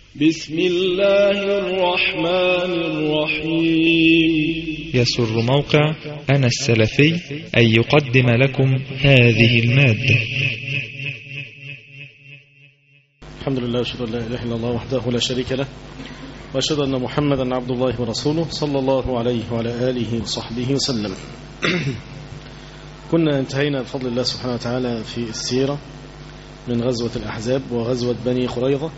بسم الله الرحمن الرحيم يسر موقع أنا السلفي أن يقدم لكم هذه المادة الحمد لله واشهد ان لا اله الا الله وحده لا شريك له واشهد ان محمدا عبد الله ورسوله صلى الله عليه وعلى اله وصحبه وسلم كنا انتهينا بفضل الله سبحانه وتعالى في السيره من غزوه الاحزاب وغزوه بني قريظه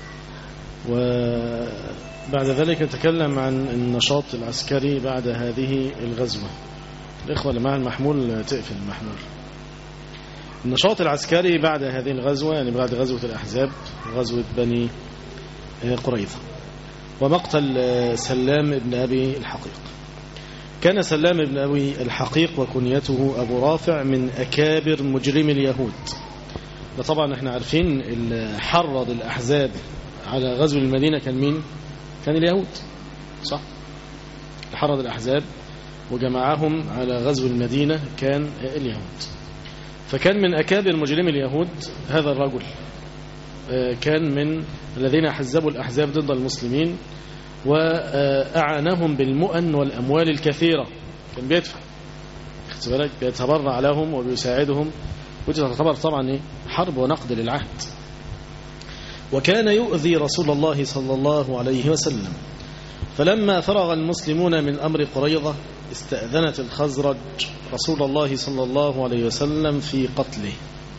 وبعد ذلك نتكلم عن النشاط العسكري بعد هذه الغزوه الاخوه اللي مع المحمول تقفل المحمول النشاط العسكري بعد هذه الغزوة يعني بعد غزوة الأحزاب غزوة بني قريظة ومقتل سلام بن أبي الحقيق كان سلام بن أبي الحقيق وكنيته أبو رافع من أكابر مجرم اليهود وطبعا احنا عارفين اللي حرض الأحزاب على غزو المدينة كان مين كان اليهود صح حرض الأحزاب وجمعهم على غزو المدينة كان اليهود فكان من أكابر مجرمي اليهود هذا الرجل كان من الذين حزبوا الأحزاب ضد المسلمين وأعانهم بالمؤن والأموال الكثيرة كان بيدفع بالك بيتبرع لهم وبيساعدهم ودي تعتبر طبعا إيه؟ حرب ونقد للعهد وكان يؤذي رسول الله صلى الله عليه وسلم فلما فرغ المسلمون من أمر قريظة استأذنت الخزرج رسول الله صلى الله عليه وسلم في قتله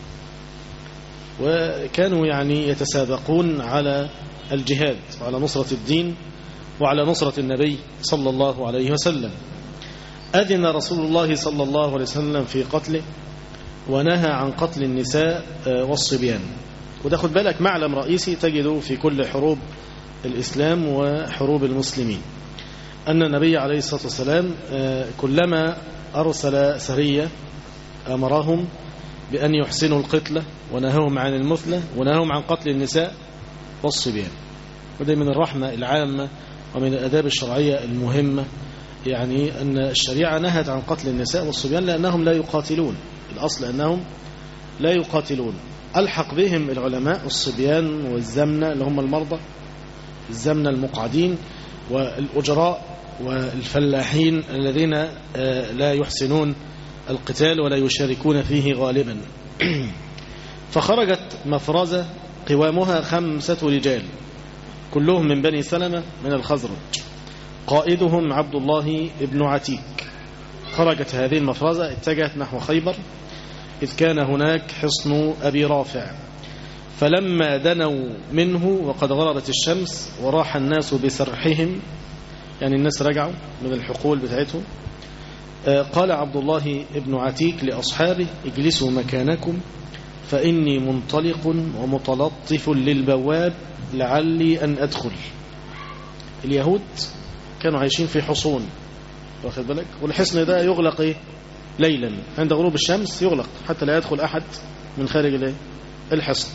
وكانوا يعني يتسابقون على الجهاد وعلى نصرة الدين وعلى نصرة النبي صلى الله عليه وسلم أذن رسول الله صلى الله عليه وسلم في قتله ونهى عن قتل النساء والصبيان وده خد بالك معلم رئيسي تجده في كل حروب الإسلام وحروب المسلمين أن النبي عليه الصلاة والسلام كلما أرسل سرية أمرهم بأن يحسنوا القتلة ونهاهم عن المثلة ونهاهم عن قتل النساء والصبيان وده من الرحمة العامة ومن الأداب الشرعية المهمة يعني أن الشريعة نهت عن قتل النساء والصبيان لأنهم لا يقاتلون الأصل أنهم لا يقاتلون ألحق بهم العلماء الصبيان والزمنة اللي هم المرضى الزمنة المقعدين والأجراء والفلاحين الذين لا يحسنون القتال ولا يشاركون فيه غالبا فخرجت مفرزة قوامها خمسة رجال كلهم من بني سلمة من الخزرج قائدهم عبد الله بن عتيك خرجت هذه المفرزة اتجهت نحو خيبر إذ كان هناك حصن أبي رافع فلما دنوا منه وقد غربت الشمس وراح الناس بسرحهم يعني الناس رجعوا من الحقول بتاعتهم قال عبد الله بن عتيك لأصحابه اجلسوا مكانكم فإني منطلق ومتلطف للبواب لعلي أن أدخل اليهود كانوا عايشين في حصون واخد بالك والحصن ده يغلق إيه؟ ليلا عند غروب الشمس يغلق حتى لا يدخل أحد من خارج الحصن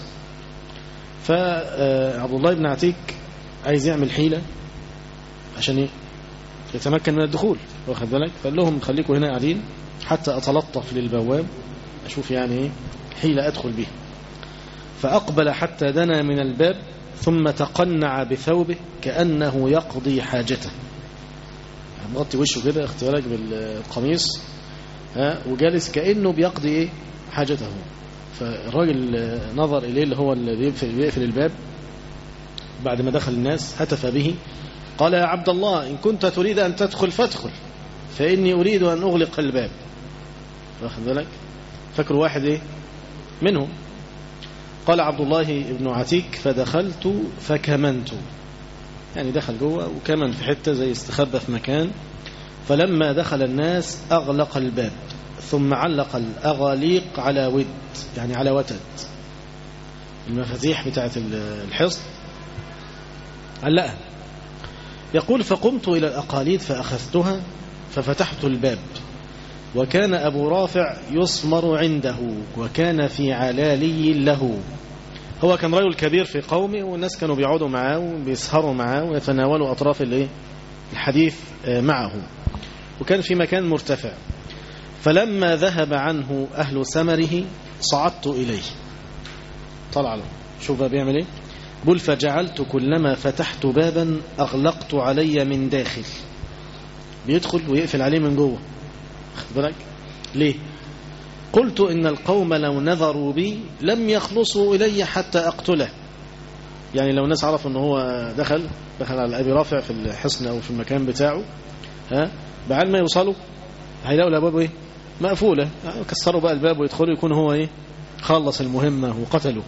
فعبد الله بن عتيك عايز يعمل حيلة عشان ايه يتمكن من الدخول واخد بالك فقال لهم خليكم هنا قاعدين حتى أتلطف للبواب أشوف يعني ايه حيلة أدخل بها فأقبل حتى دنا من الباب ثم تقنع بثوبه كأنه يقضي حاجته مغطي وشه كده اختيارك بالقميص ها وجالس كأنه بيقضي ايه حاجته فالراجل نظر إليه اللي هو اللي بيقفل, بيقفل الباب بعد ما دخل الناس هتف به قال يا عبد الله إن كنت تريد أن تدخل فادخل فإني أريد أن أغلق الباب واخد بالك فكر واحد إيه منهم قال عبد الله بن عتيك فدخلت فكمنت يعني دخل جوه وكمن في حتة زي استخبى في مكان فلما دخل الناس أغلق الباب ثم علق الأغاليق على ود يعني على وتد المفاتيح بتاعت الحصن علقها يقول فقمت إلى الأقاليد فأخذتها ففتحت الباب وكان أبو رافع يصمر عنده وكان في علالي له هو كان رجل كبير في قومه والناس كانوا بيقعدوا معاه وبيسهروا معاه ويتناولوا أطراف الحديث معه وكان في مكان مرتفع فلما ذهب عنه أهل سمره صعدت إليه طلع له شوف بقى بيعمل إيه بل فجعلت كلما فتحت بابا أغلقت علي من داخل بيدخل ويقفل عليه من جوه خد بالك ليه قلت إن القوم لو نظروا بي لم يخلصوا إلي حتى أقتله يعني لو الناس عرفوا ان هو دخل دخل على ابي رافع في الحصن او في المكان بتاعه ها بعد ما يوصلوا هيلاقوا الابواب ايه مقفوله كسروا بقى الباب ويدخلوا يكون هو ايه خلص المهمه وقتلوا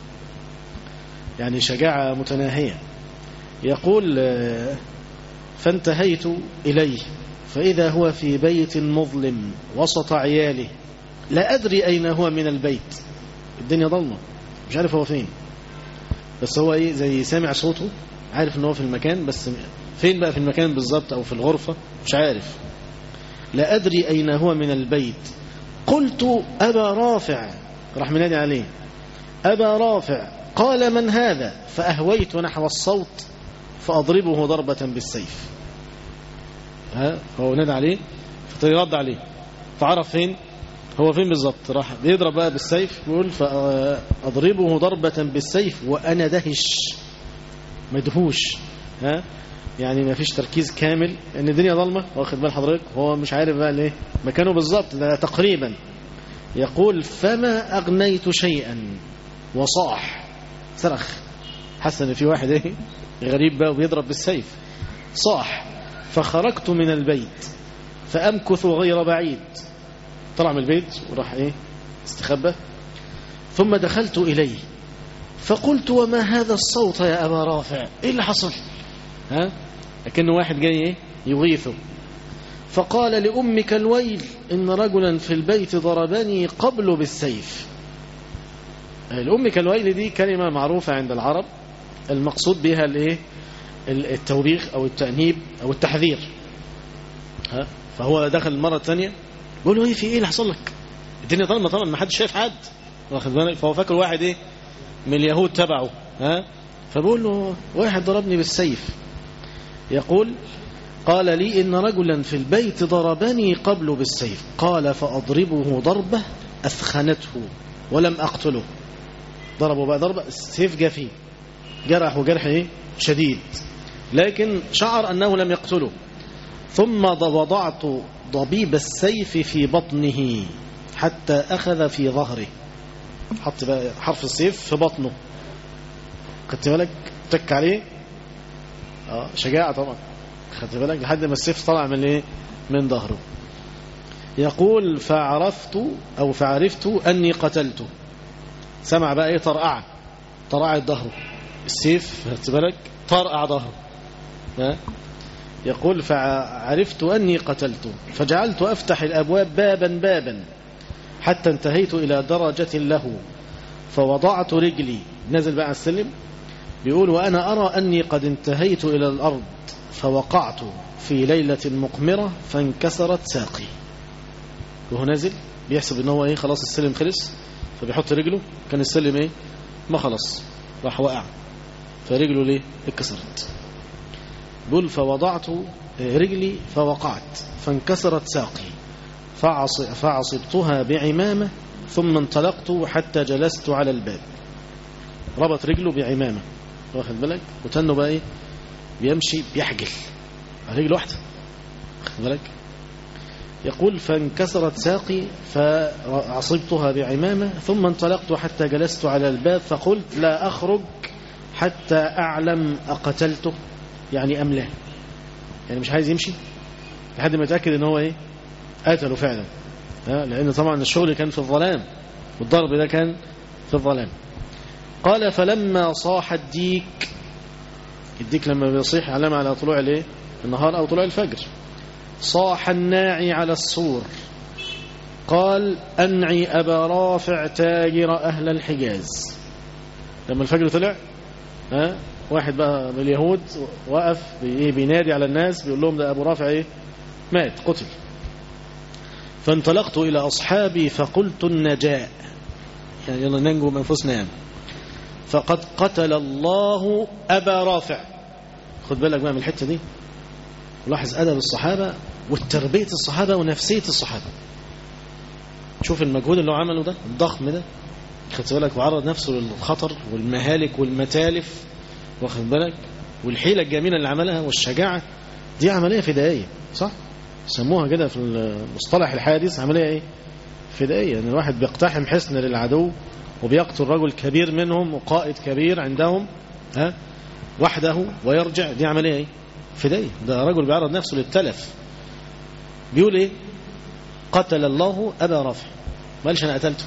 يعني شجاعه متناهيه يقول آه، فانتهيت اليه فاذا هو في بيت مظلم وسط عياله لا ادري اين هو من البيت الدنيا ضلمه مش عارف هو فين بس هو ايه زي سامع صوته عارف ان هو في المكان بس فين بقى في المكان بالظبط او في الغرفة مش عارف لا ادري اين هو من البيت قلت ابا رافع راح منادي عليه ابا رافع قال من هذا فاهويت نحو الصوت فاضربه ضربة بالسيف ها هو نادى عليه فيرد عليه فعرف فين هو فين بالظبط راح بيضرب بقى بالسيف بيقول فاضربه ضربة بالسيف وانا دهش مدهوش ها يعني ما فيش تركيز كامل ان الدنيا ظلمه واخد بال حضرتك هو مش عارف بقى ليه مكانه بالظبط ده تقريبا يقول فما اغنيت شيئا وصاح صرخ حس ان في واحد ايه غريب بقى وبيضرب بالسيف صاح فخرجت من البيت فامكث غير بعيد طلع من البيت وراح ايه استخبى ثم دخلت إليه فقلت وما هذا الصوت يا أبا رافع إيه اللي حصل ها لكنه واحد جاي ايه يغيثه فقال لأمك الويل إن رجلا في البيت ضربني قبل بالسيف الأمك الويل دي كلمة معروفة عند العرب المقصود بها الايه التوبيخ أو التأنيب أو التحذير ها فهو دخل المرة الثانية بيقول له ايه في ايه اللي حصل لك الدنيا ضلمه طبعا ما حدش شايف حد واخد بالك فهو فاكر واحد ايه من اليهود تبعه ها فبقول له واحد ضربني بالسيف يقول قال لي إن رجلا في البيت ضربني قبل بالسيف قال فأضربه ضربة أثخنته ولم أقتله ضربه بقى ضربة السيف جاء فيه جرح وجرح إيه؟ شديد لكن شعر أنه لم يقتله ثم وضعت ضبيب السيف في بطنه حتى أخذ في ظهره حط بقى حرف السيف في بطنه خدت بالك تك عليه اه شجاعة طبعا خدت بالك لحد ما السيف طلع من ايه من ظهره يقول فعرفت او فعرفت اني قتلته سمع بقى ايه طرقعه طرقعت ظهره السيف خدت بالك طرقع ظهره ها يقول فعرفت أني قتلته فجعلت أفتح الأبواب بابا بابا حتى انتهيت إلى درجة له فوضعت رجلي نزل بقى على السلم بيقول وأنا أرى أني قد انتهيت إلى الأرض فوقعت في ليلة مقمرة فانكسرت ساقي وهو نازل بيحسب ان هو ايه خلاص السلم خلص فبيحط رجله كان السلم ايه ما خلص راح وقع فرجله ليه اتكسرت بيقول فوضعت رجلي فوقعت فانكسرت ساقي فعص فعصبتها بعمامة ثم انطلقت حتى جلست على الباب ربط رجله بعمامة واخد بالك وتنه بقى ايه بيمشي بيحجل على رجل واحدة واخد بالك يقول فانكسرت ساقي فعصبتها بعمامة ثم انطلقت حتى جلست على الباب فقلت لا أخرج حتى أعلم أقتلته يعني أم لا يعني مش عايز يمشي لحد ما يتأكد ان هو ايه قتله فعلا لأن طبعا الشغل كان في الظلام والضرب ده كان في الظلام قال فلما صاح الديك الديك لما بيصيح علامة على طلوع الايه النهار أو طلوع الفجر صاح الناعي على السور قال أنعي أبا رافع تاجر أهل الحجاز لما الفجر طلع ها واحد بقى من اليهود وقف بينادي على الناس بيقول لهم ده أبو رافع إيه مات قتل فانطلقت إلى أصحابي فقلت النجاء يعني يلا ننجو من أنفسنا يعني فقد قتل الله أبا رافع خد بالك بقى من الحتة دي لاحظ أدب الصحابة والتربية الصحابة ونفسية الصحابة شوف المجهود اللي هو عمله ده الضخم ده خدت بالك وعرض نفسه للخطر والمهالك والمتالف واخد بالك والحيلة الجميلة اللي عملها والشجاعة دي عملية فدائية صح سموها كده في المصطلح الحادث عملية ايه فدائية ان الواحد بيقتحم حصن للعدو وبيقتل رجل كبير منهم وقائد كبير عندهم ها وحده ويرجع دي عملية ايه فدائية ده رجل بيعرض نفسه للتلف بيقول ايه قتل الله أبا رافع ما قالش أنا قتلته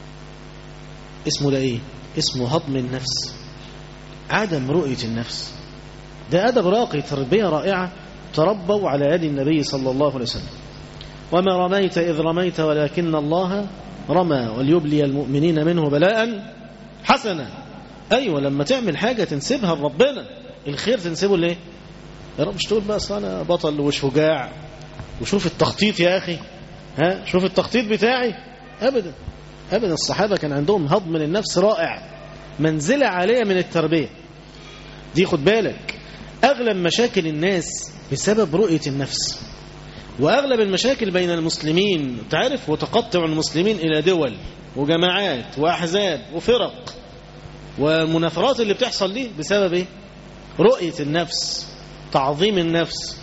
اسمه ده ايه اسمه هضم النفس عدم رؤية النفس ده أدب راقي تربية رائعة تربوا على يد النبي صلى الله عليه وسلم وما رميت إذ رميت ولكن الله رمى وليبلي المؤمنين منه بلاء حسنا أيوة لما تعمل حاجة تنسبها لربنا الخير تنسبه ليه يا رب مش تقول بقى أصل أنا بطل وشجاع وشوف التخطيط يا أخي ها شوف التخطيط بتاعي أبدا أبدا الصحابة كان عندهم هضم للنفس رائع منزلة عالية من التربية دي خد بالك أغلب مشاكل الناس بسبب رؤية النفس وأغلب المشاكل بين المسلمين تعرف وتقطع المسلمين إلى دول وجماعات وأحزاب وفرق والمنافرات اللي بتحصل دي بسبب إيه؟ رؤية النفس تعظيم النفس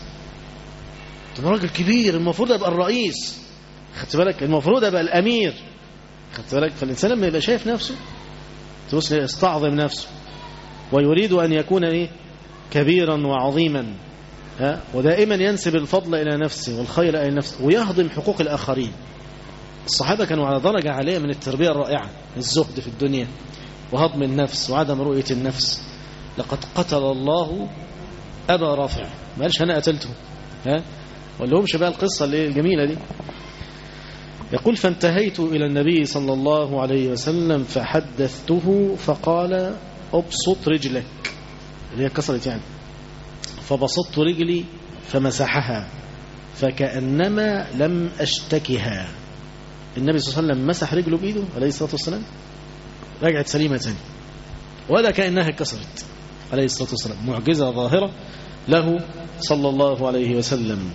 طب راجل كبير المفروض أبقى الرئيس خدت بالك المفروض أبقى الأمير خدت بالك فالإنسان لما يبقى شايف نفسه تبص يستعظم نفسه ويريد أن يكون إيه كبيرا وعظيما ها ودائما ينسب الفضل إلى نفسه والخير إلى نفسه ويهضم حقوق الآخرين الصحابة كانوا على درجة عالية من التربية الرائعة الزهد في الدنيا وهضم النفس وعدم رؤية النفس لقد قتل الله أبا رافع ما قالش أنا قتلته ها ولا همش بقى القصة اللي الجميلة دي يقول فانتهيت إلى النبي صلى الله عليه وسلم فحدثته فقال أبسط رجلك اللي هي كسرت يعني فبسطت رجلي فمسحها فكأنما لم أشتكها النبي صلى الله عليه وسلم مسح رجله بإيده عليه الصلاة والسلام رجعت سليمة ثاني ولا كأنها كسرت عليه الصلاة والسلام معجزة ظاهرة له صلى الله عليه وسلم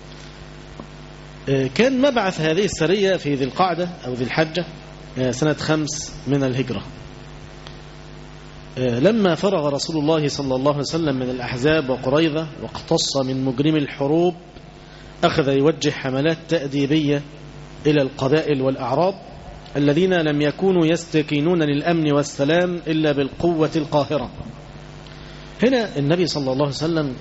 كان مبعث هذه السرية في ذي القعدة أو ذي الحجة سنة خمس من الهجرة لما فرغ رسول الله صلى الله عليه وسلم من الأحزاب وقريظة واقتص من مجرم الحروب أخذ يوجه حملات تأديبية إلى القبائل والأعراب الذين لم يكونوا يستكينون للأمن والسلام إلا بالقوة القاهرة هنا النبي صلى الله عليه وسلم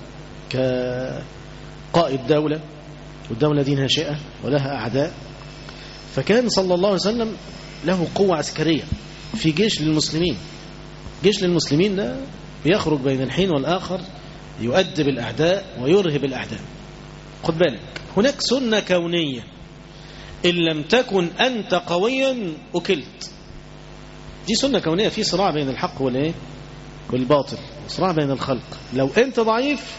كقائد دولة والدولة دي ناشئة ولها أعداء فكان صلى الله عليه وسلم له قوة عسكرية في جيش للمسلمين جيش للمسلمين ده يخرج بين الحين والآخر يؤدب الأعداء ويرهب الأعداء خد بالك هناك سنة كونية إن لم تكن أنت قويا أكلت دي سنة كونية في صراع بين الحق والإيه والباطل صراع بين الخلق لو أنت ضعيف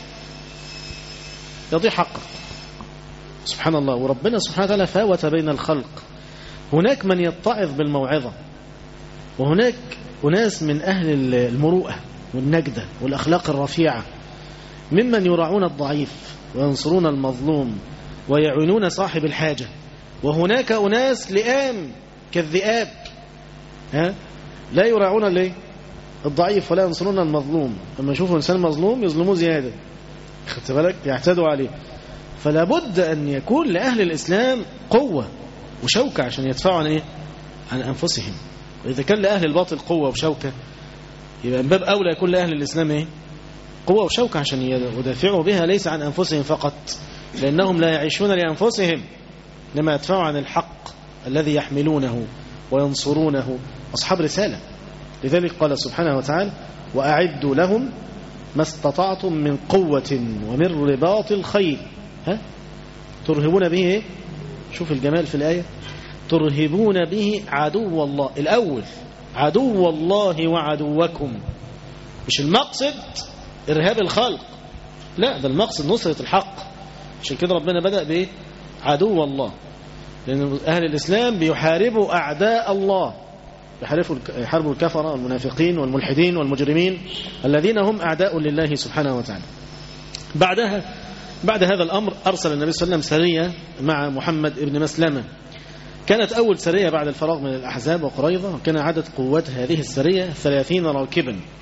يضيع حقك سبحان الله وربنا سبحانه وتعالى فاوت بين الخلق هناك من يتعظ بالموعظة وهناك أناس من أهل المروءة والنجدة والأخلاق الرفيعة ممن يراعون الضعيف وينصرون المظلوم ويعينون صاحب الحاجة وهناك أناس لئام كالذئاب ها لا يراعون ليه الضعيف ولا ينصرون المظلوم لما يشوفوا إنسان مظلوم يظلموه زيادة خدت بالك يعتدوا عليه فلا بد أن يكون لأهل الإسلام قوة وشوكة عشان يدفعوا عن إيه عن أنفسهم وإذا كان لأهل الباطل قوة وشوكة يبقى من باب أولى يكون لأهل الإسلام إيه قوة وشوكة عشان يدافعوا بها ليس عن أنفسهم فقط لأنهم لا يعيشون لأنفسهم لما يدفعوا عن الحق الذي يحملونه وينصرونه أصحاب رسالة لذلك قال سبحانه وتعالى وأعدوا لهم ما استطعتم من قوة ومن رباط الخيل ها ترهبون به إيه؟ شوف الجمال في الآية ترهبون به عدو الله الأول عدو الله وعدوكم مش المقصد إرهاب الخلق لا ده المقصد نصرة الحق عشان كده ربنا بدأ بإيه عدو الله لأن أهل الإسلام بيحاربوا أعداء الله يحاربوا الكفرة والمنافقين والملحدين والمجرمين الذين هم أعداء لله سبحانه وتعالى بعدها بعد هذا الأمر أرسل النبي صلى الله عليه وسلم سرية مع محمد ابن مسلمة كانت أول سرية بعد الفراغ من الأحزاب وقريضة وكان عدد قوات هذه السرية ثلاثين راكبا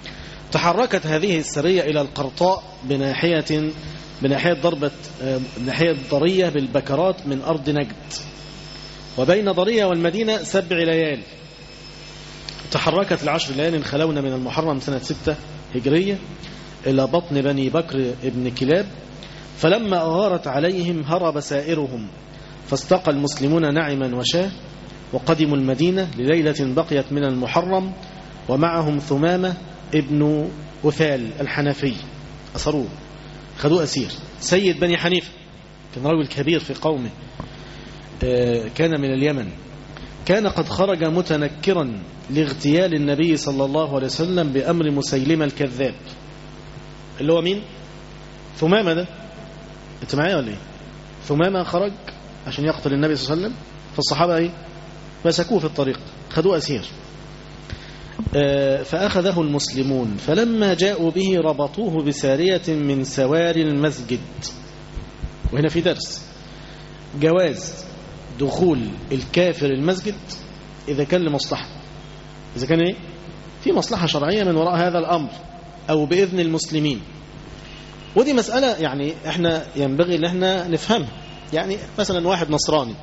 تحركت هذه السرية إلى القرطاء بناحية بناحية ضربة بناحية ضرية بالبكرات من أرض نجد وبين ضرية والمدينة سبع ليال تحركت العشر ليال خلونا من المحرم سنة ستة هجرية إلى بطن بني بكر ابن كلاب فلما أغارت عليهم هرب سائرهم فاستقى المسلمون نعما وشاه وقدموا المدينة لليلة بقيت من المحرم ومعهم ثمامة ابن أثال الحنفي أصروه خذوه أسير سيد بني حنيفة كان رجل كبير في قومه كان من اليمن كان قد خرج متنكرا لاغتيال النبي صلى الله عليه وسلم بأمر مسيلمة الكذاب اللي هو مين ثمامة ده انت معايا ولا ايه ثمامة خرج عشان يقتل النبي صلى الله عليه وسلم فالصحابة ايه مسكوه في الطريق خدوه أسير فأخذه المسلمون فلما جاءوا به ربطوه بسارية من سوار المسجد وهنا في درس جواز دخول الكافر المسجد إذا كان لمصلحة إذا كان إيه؟ في مصلحة شرعية من وراء هذا الأمر أو بإذن المسلمين ودي مسألة يعني إحنا ينبغي أن احنا نفهمها يعني مثلا واحد نصراني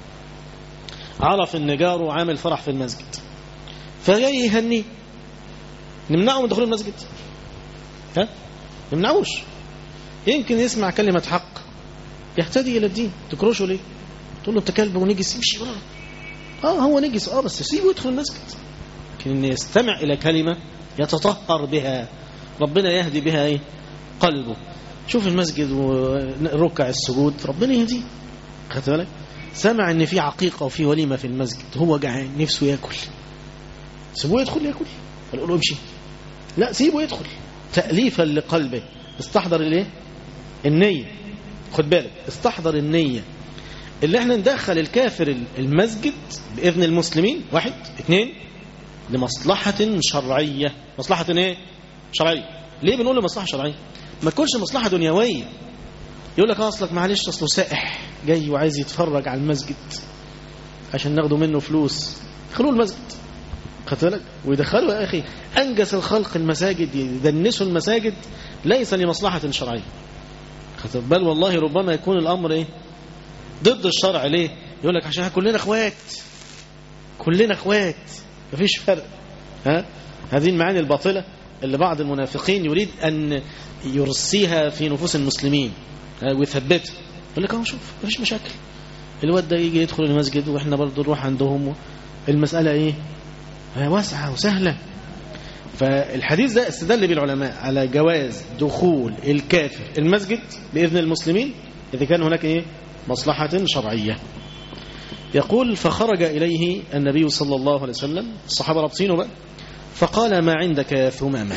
عرف ان جاره عامل فرح في المسجد فجاي يهنيه نمنعه من دخول المسجد ها نمنعوش يمكن يسمع كلمة حق يهتدي إلى الدين تكرشه ليه تقول له انت كلب ونجس يمشي بره اه هو نجس اه بس سيبه يدخل المسجد لكن يستمع إلى كلمة يتطهر بها ربنا يهدي بها ايه قلبه شوف المسجد وركع السجود ربنا يهديه خدت بالك سمع ان في عقيقه وفي وليمه في المسجد هو جعان نفسه ياكل سيبوه يدخل ياكل ولا له امشي لا سيبه يدخل تاليفا لقلبه استحضر الايه النيه خد بالك استحضر النيه اللي احنا ندخل الكافر المسجد باذن المسلمين واحد اثنين لمصلحه شرعيه مصلحه ايه شرعيه ليه بنقول لمصلحه شرعيه ما تكونش مصلحه دنيويه يقول لك اصلك معلش اصله سائح جاي وعايز يتفرج على المسجد عشان ناخده منه فلوس دخلوا المسجد خدت بالك ويدخلوا يا اخي انجس الخلق المساجد يدنسوا المساجد ليس لمصلحه شرعيه خدت بل والله ربما يكون الامر ايه ضد الشرع ليه يقول لك عشان كلنا اخوات كلنا اخوات مفيش فرق ها هذه المعاني الباطله اللي بعض المنافقين يريد ان يرسيها في نفوس المسلمين ويثبتها يقول لك اهو شوف مفيش مشاكل الواد ده يجي يدخل المسجد واحنا برضه نروح عندهم المسألة ايه واسعة وسهلة فالحديث ده استدل به العلماء على جواز دخول الكافر المسجد بإذن المسلمين إذا كان هناك ايه مصلحة شرعية يقول فخرج إليه النبي صلى الله عليه وسلم الصحابة رابطينه بقى فقال ما عندك يا ثمامة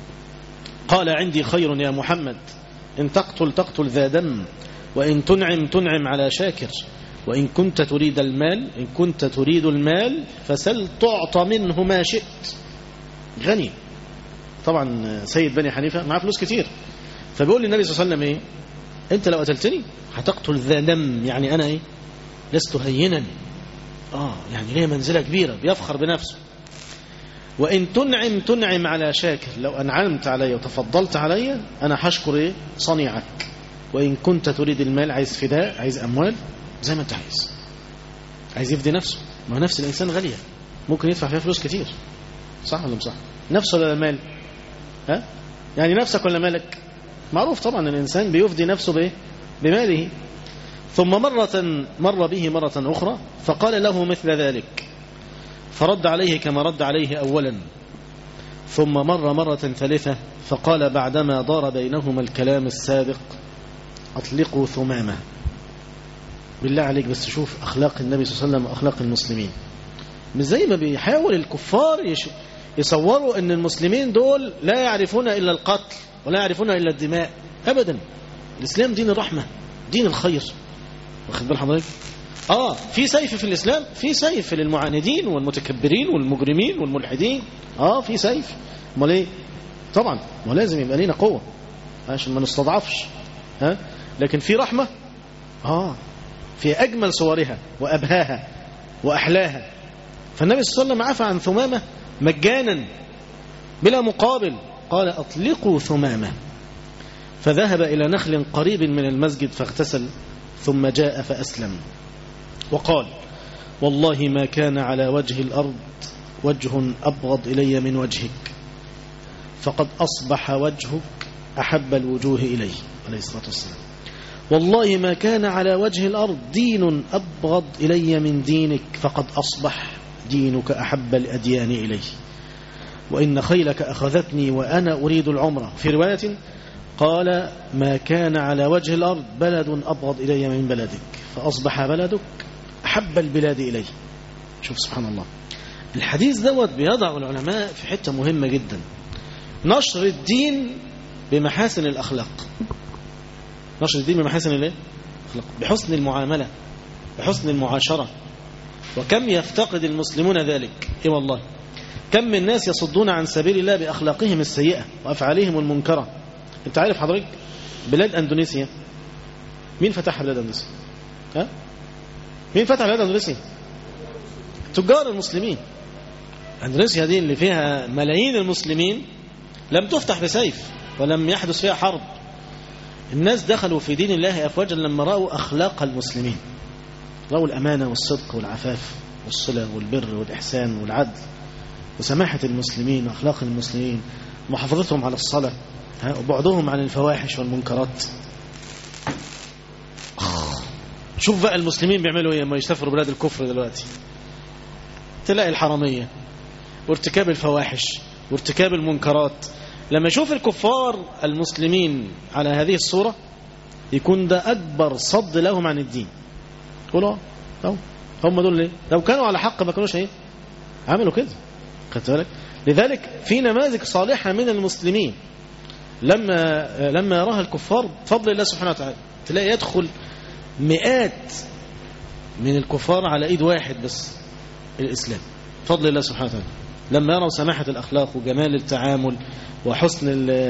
قال عندي خير يا محمد إن تقتل تقتل ذا دم وإن تنعم تنعم على شاكر وإن كنت تريد المال إن كنت تريد المال فسل تعطى منه ما شئت غني طبعا سيد بني حنيفة معاه فلوس كتير فبيقول للنبي صلى الله عليه وسلم إيه أنت لو قتلتني هتقتل ذا دم يعني أنا إيه لست هينا آه يعني ليه منزلة كبيرة بيفخر بنفسه وإن تنعم تنعم على شاكر لو أنعمت علي وتفضلت علي أنا هشكر إيه صنيعك وإن كنت تريد المال عايز فداء عايز أموال زي ما أنت عايز عايز يفدي نفسه ما نفس الإنسان غالية ممكن يدفع فيها فلوس كتير صح ولا مش صح نفسه ولا المال ها يعني نفسك ولا مالك معروف طبعا الإنسان بيفدي نفسه بإيه بماله ثم مرة مر به مرة أخرى فقال له مثل ذلك فرد عليه كما رد عليه أولا ثم مر مرة ثالثة فقال بعدما دار بينهما الكلام السابق أطلقوا ثمامة بالله عليك بس شوف أخلاق النبي صلى الله عليه وسلم وأخلاق المسلمين مش زي ما بيحاول الكفار يش... يصوروا أن المسلمين دول لا يعرفون إلا القتل ولا يعرفون إلا الدماء أبدا الإسلام دين الرحمة دين الخير واخد بال حضرتك آه في سيف في الإسلام في سيف للمعاندين والمتكبرين والمجرمين والملحدين آه في سيف امال ايه طبعا ولازم يبقى لينا قوة عشان ما نستضعفش ها لكن في رحمة آه في أجمل صورها وأبهاها وأحلاها فالنبي صلى الله عليه وسلم عفى عن ثمامة مجانا بلا مقابل قال أطلقوا ثمامة فذهب إلى نخل قريب من المسجد فاغتسل ثم جاء فأسلم وقال والله ما كان على وجه الأرض وجه أبغض إلي من وجهك فقد أصبح وجهك أحب الوجوه إلي عليه الصلاة والسلام والله ما كان على وجه الأرض دين أبغض إلي من دينك فقد أصبح دينك أحب الأديان إلي وإن خيلك أخذتني وأنا أريد العمرة في رواية قال ما كان على وجه الأرض بلد أبغض إلي من بلدك فأصبح بلدك أحب البلاد إلي شوف سبحان الله الحديث دوت بيضع العلماء في حتة مهمة جدا نشر الدين بمحاسن الأخلاق نشر الدين بمحاسن الايه؟ الأخلاق بحسن المعاملة بحسن المعاشرة وكم يفتقد المسلمون ذلك اي والله كم من ناس يصدون عن سبيل الله بأخلاقهم السيئة وأفعالهم المنكرة انت عارف حضرتك بلاد أندونيسيا مين فتحها بلاد أندونيسيا ها؟ مين فتح بلاد أندونيسيا تجار المسلمين أندونيسيا دي اللي فيها ملايين المسلمين لم تفتح بسيف ولم يحدث فيها حرب الناس دخلوا في دين الله أفواجا لما رأوا أخلاق المسلمين رأوا الأمانة والصدق والعفاف والصلة والبر والإحسان والعدل وسماحة المسلمين وأخلاق المسلمين محافظتهم على الصلاة وبعدهم عن الفواحش والمنكرات شوف بقى المسلمين بيعملوا ايه لما يسافروا بلاد الكفر دلوقتي تلاقي الحرامية وارتكاب الفواحش وارتكاب المنكرات لما يشوف الكفار المسلمين على هذه الصورة يكون ده أكبر صد لهم عن الدين يقولوا اه هم دول ليه لو كانوا على حق ما كانوش ايه عملوا كده خدت بالك لذلك في نماذج صالحة من المسلمين لما لما يراها الكفار بفضل الله سبحانه وتعالى تلاقي يدخل مئات من الكفار على ايد واحد بس الاسلام بفضل الله سبحانه وتعالى لما يروا سماحة الأخلاق وجمال التعامل وحسن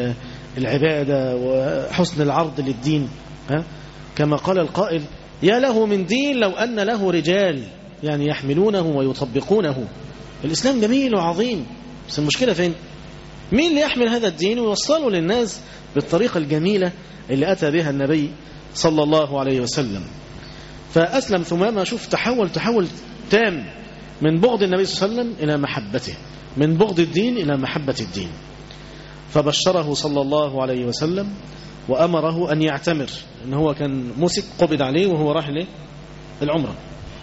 العبادة وحسن العرض للدين ها؟ كما قال القائل يا له من دين لو أن له رجال يعني يحملونه ويطبقونه الإسلام جميل وعظيم بس المشكلة فين مين اللي يحمل هذا الدين ويوصله للناس بالطريقة الجميلة اللي أتى بها النبي صلى الله عليه وسلم فأسلم ثمامة شوف تحول تحول تام من بغض النبي صلى الله عليه وسلم إلى محبته من بغض الدين إلى محبة الدين فبشره صلى الله عليه وسلم وأمره أن يعتمر إن هو كان مسك قبض عليه وهو راح ليه العمرة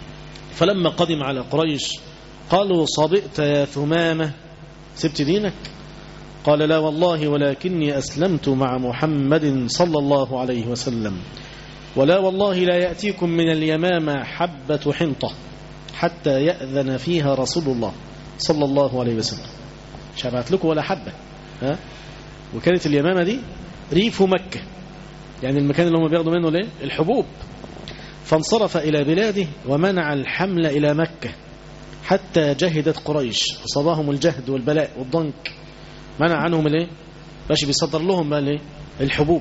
فلما قدم على قريش قالوا صبئت يا ثمامة سبت دينك قال لا والله ولكني أسلمت مع محمد صلى الله عليه وسلم ولا والله لا يأتيكم من اليمامة حبة حنطة حتى يأذن فيها رسول الله صلى الله عليه وسلم مش هبعت لكم ولا حبة ها؟ وكانت اليمامة دي ريف مكة يعني المكان اللي هم بياخدوا منه ليه الحبوب فانصرف إلى بلاده ومنع الحمل إلى مكة حتى جهدت قريش أصابهم الجهد والبلاء والضنك منع عنهم الايه باش بيصدر لهم بقى الايه الحبوب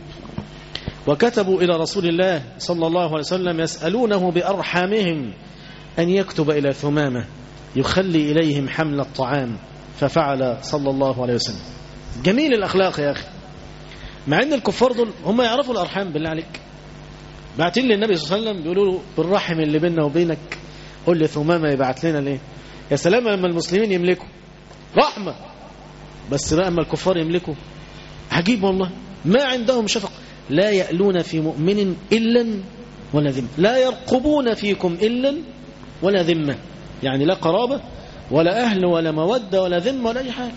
وكتبوا إلى رسول الله صلى الله عليه وسلم يسألونه بأرحامهم أن يكتب إلى ثمامة يخلي إليهم حمل الطعام ففعل صلى الله عليه وسلم جميل الأخلاق يا أخي مع أن الكفار دول هم يعرفوا الأرحام بالله عليك بعتين للنبي صلى الله عليه وسلم بيقولوا له بالرحم اللي بيننا وبينك قل لثمامة يبعت لنا ليه يا سلام لما المسلمين يملكوا رحمة بس بقى اما الكفار يملكوا عجيب والله ما عندهم شفق لا يألون في مؤمن إلا ولا ذمة لا يرقبون فيكم إلا ولا ذمة يعني لا قرابة ولا أهل ولا مودة ولا ذمة ولا أي حاجة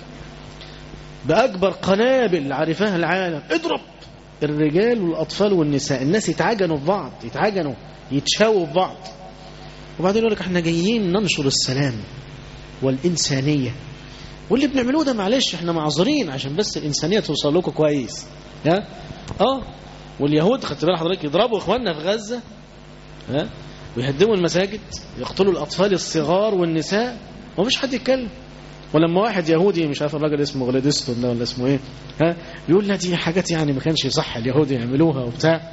بأكبر قنابل عرفها العالم اضرب الرجال والأطفال والنساء الناس يتعجنوا في بعض يتعجنوا يتشاووا في بعض وبعدين يقول لك احنا جايين ننشر السلام والإنسانية واللي بنعملوه ده معلش احنا معذورين عشان بس الإنسانية توصل لكم كويس ها اه واليهود خدت بال حضرتك يضربوا اخواننا في غزة ها ويهدموا المساجد يقتلوا الأطفال الصغار والنساء ومفيش حد يتكلم ولما واحد يهودي مش عارف الراجل اسمه غلادستون ده ولا اسمه ايه ها يقول لا دي حاجات يعني ما كانش صح اليهود يعملوها وبتاع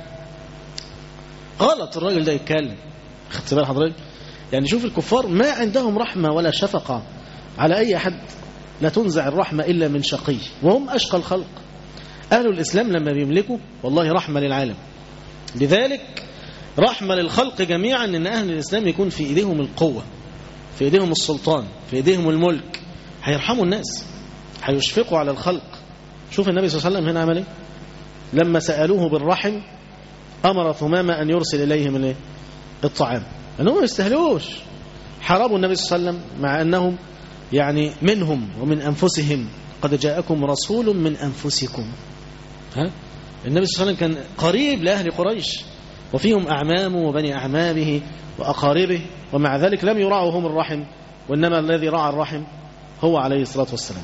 غلط الراجل ده يتكلم خدت بال حضرتك يعني شوف الكفار ما عندهم رحمة ولا شفقة على أي حد لا تنزع الرحمة إلا من شقي وهم أشقى الخلق أهل الإسلام لما بيملكوا والله رحمة للعالم لذلك رحمة للخلق جميعا أن أهل الإسلام يكون في إيديهم القوة في إيديهم السلطان في إيديهم الملك هيرحموا الناس هيشفقوا على الخلق شوف النبي صلى الله عليه وسلم هنا عمل ايه لما سألوه بالرحم أمر ثمامة أن يرسل إليهم الايه؟ الطعام أنهم ما يستهلوش حاربوا النبي صلى الله عليه وسلم مع أنهم يعني منهم ومن أنفسهم قد جاءكم رسول من أنفسكم ها؟ النبي صلى الله عليه وسلم كان قريب لأهل قريش وفيهم أعمامه وبني أعمامه وأقاربه ومع ذلك لم يراعوا هم الرحم وإنما الذي راعى الرحم هو عليه الصلاة والسلام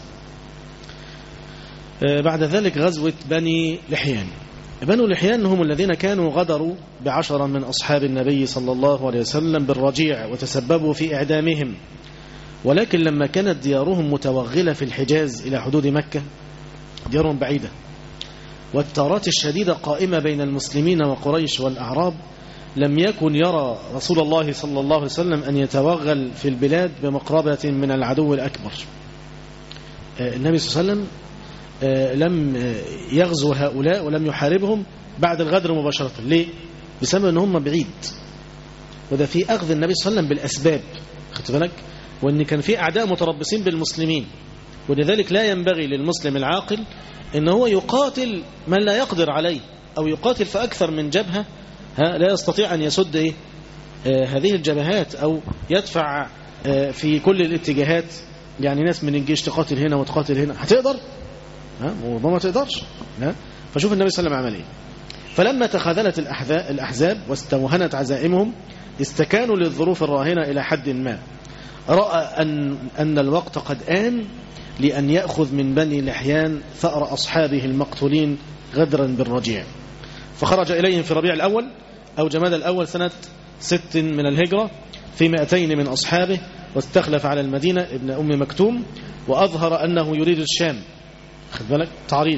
بعد ذلك غزوة بني لحيان بنو لحيان هم الذين كانوا غدروا بعشرة من أصحاب النبي صلى الله عليه وسلم بالرجيع وتسببوا في إعدامهم ولكن لما كانت ديارهم متوغلة في الحجاز إلى حدود مكة ديارهم بعيدة والتارات الشديدة قائمة بين المسلمين وقريش والأعراب لم يكن يرى رسول الله صلى الله عليه وسلم أن يتوغل في البلاد بمقربة من العدو الأكبر النبي صلى الله عليه وسلم لم يغزو هؤلاء ولم يحاربهم بعد الغدر مباشرة ليه؟ بسبب أن هم بعيد وده في أخذ النبي صلى الله عليه وسلم بالأسباب خدت بالك؟ وأن كان في أعداء متربصين بالمسلمين ولذلك لا ينبغي للمسلم العاقل أن هو يقاتل من لا يقدر عليه أو يقاتل في أكثر من جبهة ها لا يستطيع أن يسد إيه؟ آه هذه الجبهات أو يدفع آه في كل الاتجاهات يعني ناس من الجيش تقاتل هنا وتقاتل هنا هتقدر ها ما تقدرش ها فشوف النبي صلى الله عليه وسلم عمل ايه فلما تخاذلت الأحزاب واستوهنت عزائمهم استكانوا للظروف الراهنة إلى حد ما رأى أن, أن الوقت قد آن لأن يأخذ من بني لحيان ثأر أصحابه المقتولين غدرا بالرجيع فخرج إليهم في ربيع الأول أو جماد الأول سنة ست من الهجرة في مئتين من أصحابه واستخلف على المدينة ابن أم مكتوم وأظهر أنه يريد الشام خد بالك تعريض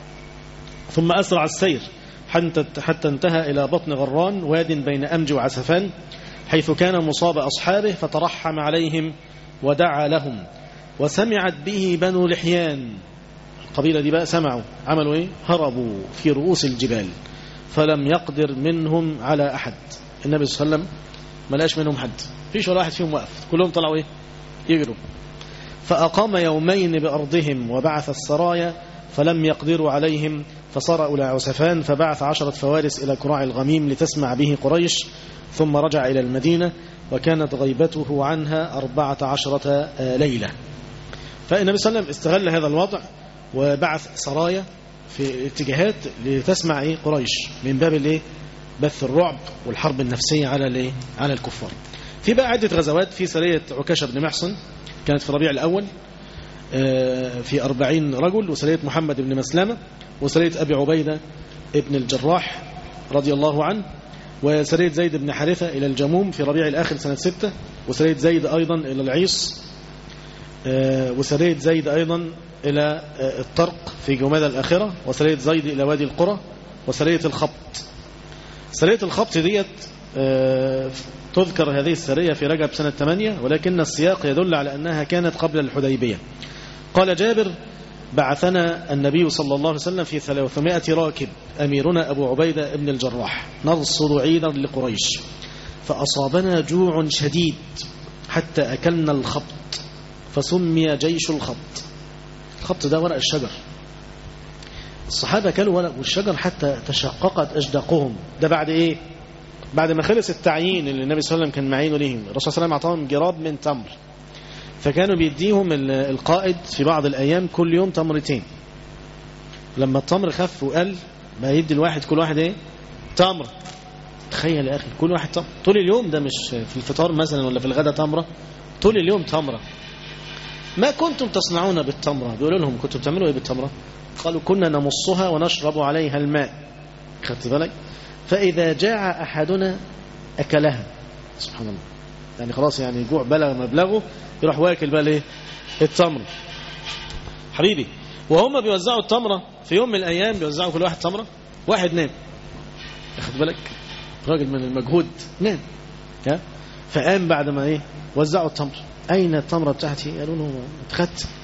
ثم أسرع السير حتى انتهى إلى بطن غران واد بين أمج وعسفان حيث كان مصاب أصحابه فترحم عليهم ودعا لهم وسمعت به بنو لحيان القبيلة دي بقى سمعوا عملوا ايه هربوا في رؤوس الجبال فلم يقدر منهم على أحد النبي صلى الله عليه وسلم ما لقاش منهم حد فيش ولا واحد فيهم وقف كلهم طلعوا ايه يجروا فأقام يومين بأرضهم وبعث السرايا فلم يقدروا عليهم فصار إلى عسفان فبعث عشرة فوارس إلى كراع الغميم لتسمع به قريش ثم رجع إلى المدينة وكانت غيبته عنها أربعة عشرة ليلة فالنبي صلى الله عليه وسلم استغل هذا الوضع وبعث سرايا في اتجاهات لتسمع ايه قريش من باب الايه بث الرعب والحرب النفسية على الايه على الكفار في بقى عدة غزوات في سرية عكاشة بن محصن كانت في ربيع الأول في أربعين رجل وسرية محمد بن مسلمة وسرية أبي عبيدة ابن الجراح رضي الله عنه وسرية زيد بن حارثة إلى الجموم في ربيع الآخر سنة ستة وسرية زيد أيضا إلى العيص وسرية زيد أيضا إلى الطرق في جمادى الآخرة وسرية زيد إلى وادي القرى وسرية الخبط سرية الخبط ديت تذكر هذه السرية في رجب سنة 8 ولكن السياق يدل على أنها كانت قبل الحديبية قال جابر بعثنا النبي صلى الله عليه وسلم في 300 راكب أميرنا أبو عبيدة ابن الجراح نرصد عيدا لقريش فأصابنا جوع شديد حتى أكلنا الخبط فسمي جيش الخبط الخبط ده ورق الشجر الصحابة كانوا ورق والشجر حتى تشققت أجداقهم ده بعد إيه بعد ما خلص التعيين اللي النبي صلى الله عليه وسلم كان معينه ليهم الرسول صلى الله عليه وسلم أعطاهم جراب من تمر فكانوا بيديهم القائد في بعض الأيام كل يوم تمرتين لما التمر خف وقل بقى يدي الواحد كل واحد ايه تمر تخيل يا أخي كل واحد تمر طول اليوم ده مش في الفطار مثلا ولا في الغداء تمرة طول اليوم تمرة ما كنتم تصنعون بالتمرة بيقولوا لهم كنتم بتعملوا ايه بالتمرة قالوا كنا نمصها ونشرب عليها الماء خدت بالك فإذا جاع أحدنا أكلها سبحان الله يعني خلاص يعني الجوع بلغ مبلغه يروح واكل بقى الايه التمر حبيبي وهم بيوزعوا التمرة في يوم من الأيام بيوزعوا كل واحد تمرة واحد نام أخد بالك راجل من المجهود نام ها فقام بعد ما ايه وزعوا التمر أين التمرة بتاعتي قالوا له اتخدت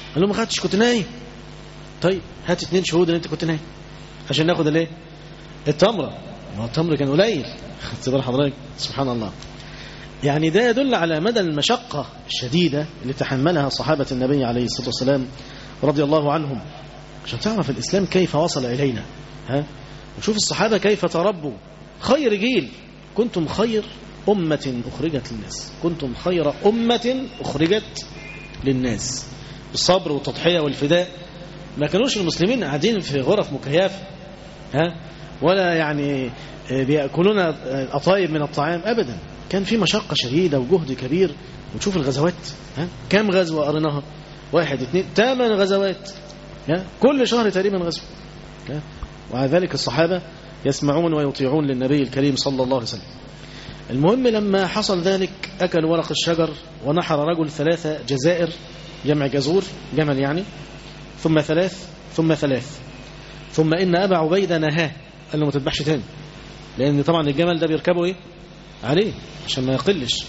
قال له ما خدتش كنت نايم طيب هات اتنين شهود ان انت كنت نايم عشان ناخد الايه التمره ما هو التمر كان قليل خدت بال حضرتك سبحان الله يعني ده يدل على مدى المشقة الشديدة اللي تحملها صحابة النبي عليه الصلاة والسلام رضي الله عنهم عشان تعرف الإسلام كيف وصل إلينا ها وشوف الصحابة كيف تربوا خير جيل كنتم خير أمة أخرجت للناس كنتم خير أمة أخرجت للناس بالصبر والتضحية والفداء ما كانوش المسلمين قاعدين في غرف مكيفة ها ولا يعني بيأكلون الأطايب من الطعام أبدا كان في مشقة شديدة وجهد كبير وتشوف الغزوات ها كم غزوة قريناها واحد اثنين ثمان غزوات ها كل شهر تقريبا غزوة ها وعلى ذلك الصحابة يسمعون ويطيعون للنبي الكريم صلى الله عليه وسلم المهم لما حصل ذلك أكل ورق الشجر ونحر رجل ثلاثة جزائر جمع جزور جمل يعني ثم ثلاث ثم ثلاث ثم إن أبا عبيدة نهاه قال له ما تذبحش تاني لأن طبعا الجمل ده بيركبه إيه عليه عشان ما يقلش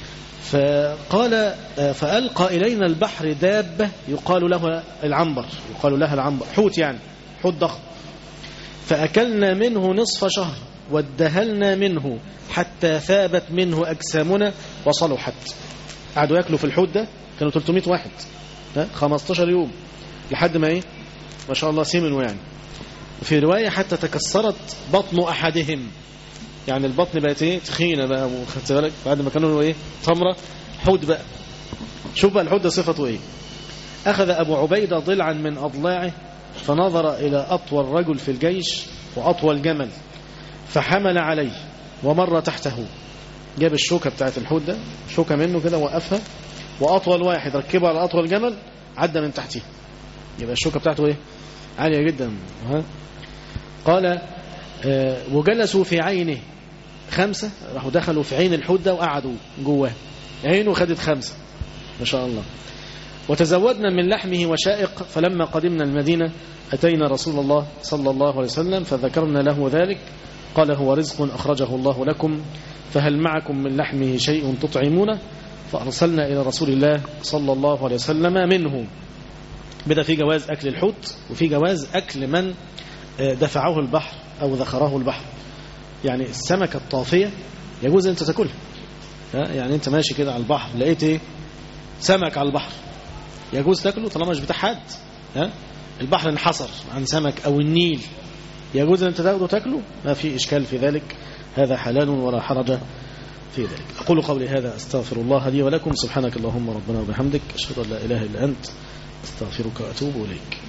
فقال فألقى إلينا البحر دابة يقال له العنبر يقال لها العنبر حوت يعني حوت ضخم فأكلنا منه نصف شهر وادهلنا منه حتى ثابت منه أجسامنا وصلحت قعدوا ياكلوا في الحوت ده كانوا 300 واحد 15 يوم لحد ما ايه ما شاء الله سمنوا يعني وفي رواية حتى تكسرت بطن أحدهم يعني البطن بقت ايه تخينة بقى وخدت بالك بعد ما كانوا ايه تمرة حوت بقى شوف بقى الحوت ده صفته ايه أخذ أبو عبيدة ضلعا من أضلاعه فنظر إلى أطول رجل في الجيش وأطول جمل فحمل عليه ومر تحته جاب الشوكة بتاعت الحوت ده شوكة منه كده وقفها وأطول واحد ركبها على أطول جمل عدى من تحتها يبقى الشوكة بتاعته ايه عالية جدا ها قال آه وجلسوا في عينه خمسة راحوا دخلوا في عين الحوت ده وقعدوا جواه عينه خدت خمسة ما شاء الله وتزودنا من لحمه وشائق فلما قدمنا المدينة أتينا رسول الله صلى الله عليه وسلم فذكرنا له ذلك قال هو رزق أخرجه الله لكم فهل معكم من لحمه شيء تطعمونه فأرسلنا إلى رسول الله صلى الله عليه وسلم منه بدأ في جواز أكل الحوت وفي جواز أكل من دفعه البحر أو ذخره البحر يعني السمكة الطافية يجوز أنت تاكلها يعني أنت ماشي كده على البحر لقيت إيه سمك على البحر يجوز تاكله طالما مش بتاع حد ها البحر انحصر عن سمك أو النيل يجوز أن أنت تاخده تاكله ما في إشكال في ذلك هذا حلال ولا حرج في ذلك أقول قولي هذا أستغفر الله لي ولكم سبحانك اللهم ربنا وبحمدك أشهد أن لا إله إلا أنت أستغفرك وأتوب إليك